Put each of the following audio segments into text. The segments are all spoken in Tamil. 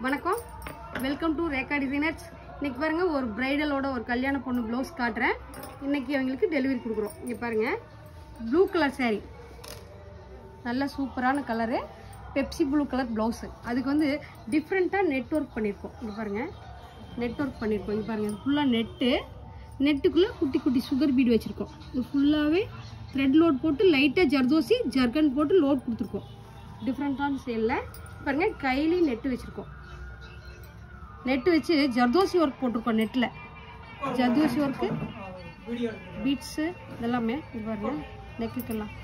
வணக்கம் வெல்கம் டு ரேகா டிசைனர்ஸ் இன்னைக்கு பாருங்க ஒரு பிரைடலோட ஒரு கல்யாண பொண்ணு ப்ளவுஸ் காட்டுறேன் இன்னைக்கு அவங்களுக்கு டெலிவரி கொடுக்குறோம் இங்கே பாருங்க ப்ளூ கலர் saree நல்ல சூப்பரான colour Pepsi blue colour blouse அதுக்கு வந்து டிஃப்ரெண்ட்டாக நெட் ஒர்க் பண்ணியிருக்கோம் இங்கே பாருங்கள் நெட் ஒர்க் பண்ணியிருக்கோம் இங்கே பாருங்கள் ஃபுல்லாக நெட்டு நெட்டுக்குள்ளே குட்டி குட்டி சுகர் பீடு வச்சுருக்கோம் இது ஃபுல்லாகவே த்ரெட் லோட் போட்டு லைட்டாக ஜர்தோசி ஜர்கன் போட்டு லோட் கொடுத்துருக்கோம் டிஃப்ரெண்ட்டான ஸ்டைலில் பாருங்கள் கையிலையும் நெட்டு வச்சுருக்கோம் நெட்டு வச்சு ஜர்தோசி ஒர்க் போட்டிருக்கோம் நெட்டில் ஜர்தோசி ஒர்க்கு பீட்ஸு இதெல்லாமே இது பாருங்க நெக்குக்கெல்லாம்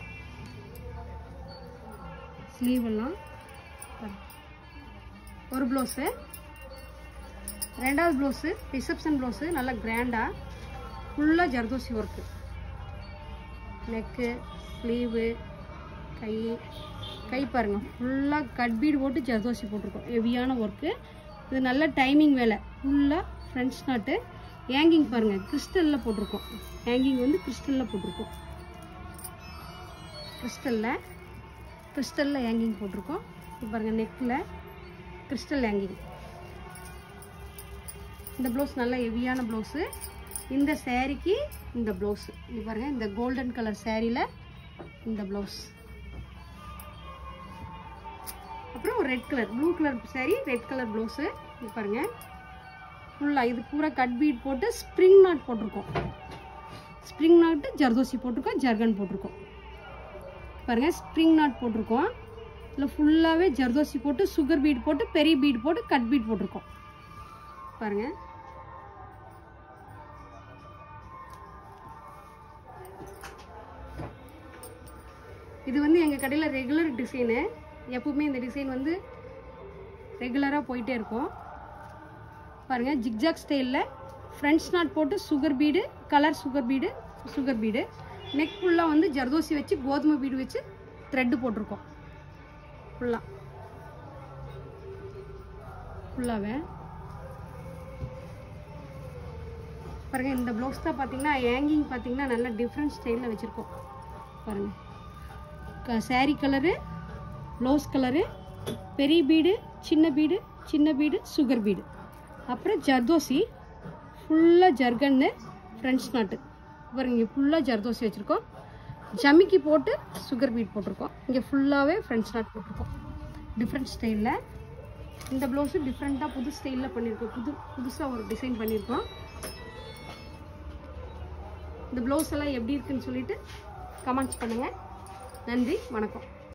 ஸ்லீவ் எல்லாம் பாருங்க. ஒரு ப்ளவுஸு ரெண்டாவது ப்ளவுஸு ரிசப்ஷன் ப்ளவுஸு நல்லா கிராண்டாக ஃபுல்லாக ஜர்தோசி ஒர்க்கு நெக்கு ஸ்லீவு கை கை பாருங்கள் ஃபுல்லாக கட் பீடு போட்டு ஜர்தோசி போட்டிருக்கோம் ஹெவியான ஒர்க்கு இது நல்ல டைமிங் வேலை ஃபுல்லாக ஃப்ரெண்ட்ஸ் நாட்டு ஹேங்கிங் பாருங்கள் கிறிஸ்டலில் போட்டிருக்கோம் ஹேங்கிங் வந்து கிறிஸ்டலில் போட்டிருக்கோம் கிறிஸ்டலில் கிறிஸ்டலில் ஹேங்கிங் போட்டிருக்கோம் இது பாருங்கள் நெக்கில் கிறிஸ்டல் ஹேங்கிங் இந்த ப்ளவுஸ் நல்ல ஹெவியான ப்ளவுஸு இந்த சேரீக்கு இந்த ப்ளவுஸு இது பாருங்கள் இந்த கோல்டன் கலர் சேரீல இந்த ப்ளவுஸ் அப்புறம் ஒரு red colour blue colour saree red colour blouse இது பாருங்க ஃபுல்லாக இது பூரா கட் பீட் போட்டு ஸ்ப்ரிங் நாட் போட்டிருக்கோம் ஸ்ப்ரிங் நாட்டு ஜர்தோசி போட்டிருக்கோம் ஜர்கன் போட்டிருக்கோம் பாருங்க ஸ்ப்ரிங் நாட் போட்டிருக்கோம் இதில் ஃபுல்லாகவே ஜர்தோசி போட்டு சுகர் பீட் போட்டு பெரிய பீட் போட்டு கட் பீட் போட்டிருக்கோம் பாருங்க இது வந்து எங்கள் கடையில் ரெகுலர் டிசைனு எப்பவுமே இந்த டிசைன் வந்து ரெகுலராக போயிட்டே இருக்கும் பாருங்கள் ஜிக்ஜாக் ஸ்டைலில் ஃப்ரெண்ட்ஸ் நாட் போட்டு sugar bead colour sugar bead sugar bead neck ஃபுல்லாக வந்து ஜர்தோசி வச்சு கோதுமை பீடு வச்சு த்ரெட்டு போட்டிருக்கோம் ஃபுல்லாக ஃபுல்லாகவே பாருங்கள் இந்த ப்ளவுஸ் தான் பார்த்தீங்கன்னா ஹேங்கிங் பார்த்தீங்கன்னா நல்லா டிஃப்ரெண்ட் ஸ்டைலில் வச்சுருக்கோம் பாருங்கள் சாரீ கலரு ப்ளவுஸ் கலரு பெரிய பீடு சின்ன பீடு சின்ன பீடு சுகர் பீடு அப்புறம் ஜர்தோசி ஃபுல்லாக ஜர்கன்னு ஃப்ரெண்ட்ஸ் நாட்டு பாருங்க இங்கே ஃபுல்லாக ஜர்தோசி வச்சுருக்கோம் ஜமிக்கி போட்டு சுகர் பீட் போட்டிருக்கோம் இங்கே ஃபுல்லாகவே ஃப்ரெண்ட்ஸ் நாட் போட்டிருக்கோம் டிஃப்ரெண்ட் ஸ்டைலில் இந்த ப்ளவுஸு டிஃப்ரெண்ட்டாக புது ஸ்டைலில் பண்ணியிருக்கோம் புது புதுசாக ஒரு டிசைன் பண்ணியிருக்கோம் இந்த ப்ளவுஸ் எல்லாம் எப்படி இருக்குன்னு சொல்லிட்டு கமெண்ட்ஸ் பண்ணுங்கள் நன்றி வணக்கம்